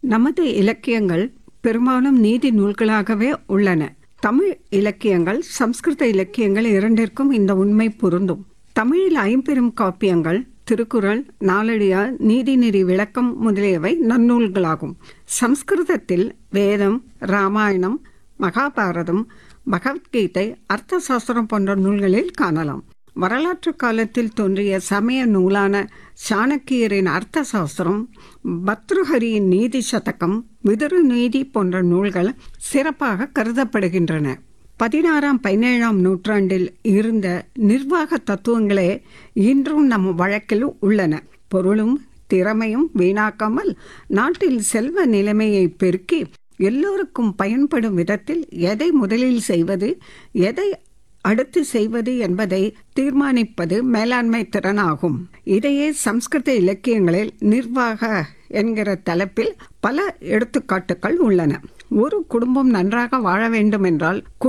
நமது இலக்கியங்கள் பெரும்பாலும் நீதி நூல்களாகவே உள்ளன தமிழ் இலக்கியங்கள் சம்ஸ்கிருத இலக்கியங்கள் இரண்டிற்கும் இந்த உண்மை பொருந்தும் தமிழில் ஐம்பெரும் காப்பியங்கள் திருக்குறள் நாலடியார் நீதிநெறி விளக்கம் முதலியவை நன்னூல்களாகும் சம்ஸ்கிருதத்தில் வேதம் ராமாயணம் மகாபாரதம் பகவத்கீதை அர்த்த சாஸ்திரம் போன்ற நூல்களில் காணலாம் வரலாற்று காலத்தில் தோன்றிய சமய நூலான சாணக்கியரின் அர்த்த சாஸ்திரம் பத்ருஹரியின் நீதி சதகம் விதுரு நீதி போன்ற நூல்கள் சிறப்பாக கருதப்படுகின்றன பதினாறாம் பதினேழாம் நூற்றாண்டில் இருந்த நிர்வாக தத்துவங்களே இன்றும் நம் வழக்கில் உள்ளன பொருளும் திறமையும் வீணாக்காமல் நாட்டில் செல்வ நிலைமையை பெருக்கி எல்லோருக்கும் பயன்படும் விதத்தில் எதை முதலில் செய்வது எதை அடுத்து செய்வது என்பதை தீர்மானிப்பது மேலாண்மை திறனாகும் இதையே சம்ஸ்கிருத இலக்கியங்களில் நிர்வாக என்கிற தலைப்பில் பல எடுத்துக்காட்டுகள் உள்ளன ஒரு குடும்பம் நன்றாக வாழ வேண்டும் என்றால்